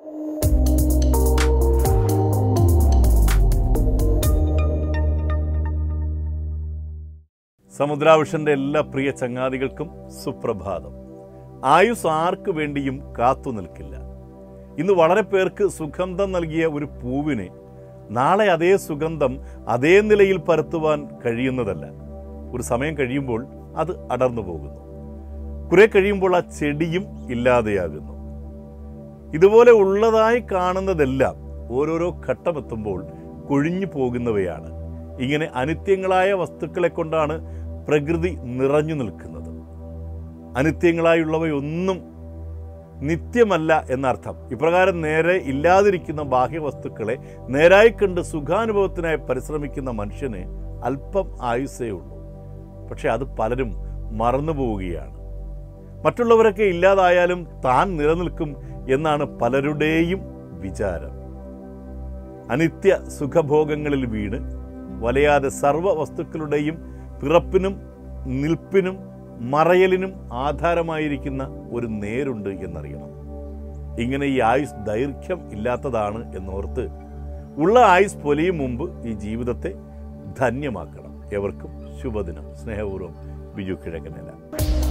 സമുദ്രാവിഷന്റെ എല്ലാ പ്രിയ ചങ്ങാതികൾക്കും സുപ്രഭാതം ആയുസ് ആർക്കു വേണ്ടിയും കാത്തു നിൽക്കില്ല ഇന്ന് വളരെ പേർക്ക് സുഗന്ധം നൽകിയ ഒരു പൂവിനെ നാളെ അതേ സുഗന്ധം അതേ നിലയിൽ പരത്തുവാൻ കഴിയുന്നതല്ല ഒരു സമയം കഴിയുമ്പോൾ അത് അടർന്നു പോകുന്നു കുറെ കഴിയുമ്പോൾ ആ ചെടിയും ഇല്ലാതെയാകുന്നു ഇതുപോലെ ഉള്ളതായി കാണുന്നതെല്ലാം ഓരോരോ ഘട്ടമെത്തുമ്പോൾ കൊഴിഞ്ഞു പോകുന്നവയാണ് ഇങ്ങനെ അനിത്യങ്ങളായ വസ്തുക്കളെ കൊണ്ടാണ് പ്രകൃതി നിറഞ്ഞു നിൽക്കുന്നത് അനിത്യങ്ങളായുള്ളവയൊന്നും നിത്യമല്ല എന്നർത്ഥം ഇപ്രകാരം നേരെ ഇല്ലാതിരിക്കുന്ന ബാഹ്യവസ്തുക്കളെ നേരായി കണ്ട് സുഖാനുഭവത്തിനായി പരിശ്രമിക്കുന്ന മനുഷ്യന് അല്പം ആയുസ്സേ ഉള്ളൂ പക്ഷെ അത് പലരും മറന്നു പോവുകയാണ് മറ്റുള്ളവരൊക്കെ ഇല്ലാതായാലും താൻ നിലനിൽക്കും എന്നാണ് പലരുടെയും വിചാരം അനിത്യ സുഖഭോഗങ്ങളിൽ വീണ് വലയാതെ സർവ്വ വസ്തുക്കളുടെയും പിറപ്പിനും നിൽപ്പിനും മറയലിനും ആധാരമായിരിക്കുന്ന ഒരു നേരുണ്ട് എന്നറിയണം ഇങ്ങനെ ഈ ആയുസ് ദൈർഘ്യം ഇല്ലാത്തതാണ് എന്നോർത്ത് ഉള്ള ആയുസ് പൊലിയും മുമ്പ് ഈ ജീവിതത്തെ ധന്യമാക്കണം എവർക്കും ശുഭദിനം സ്നേഹപൂർവ്വം ബിജു കിഴക്കനല്ല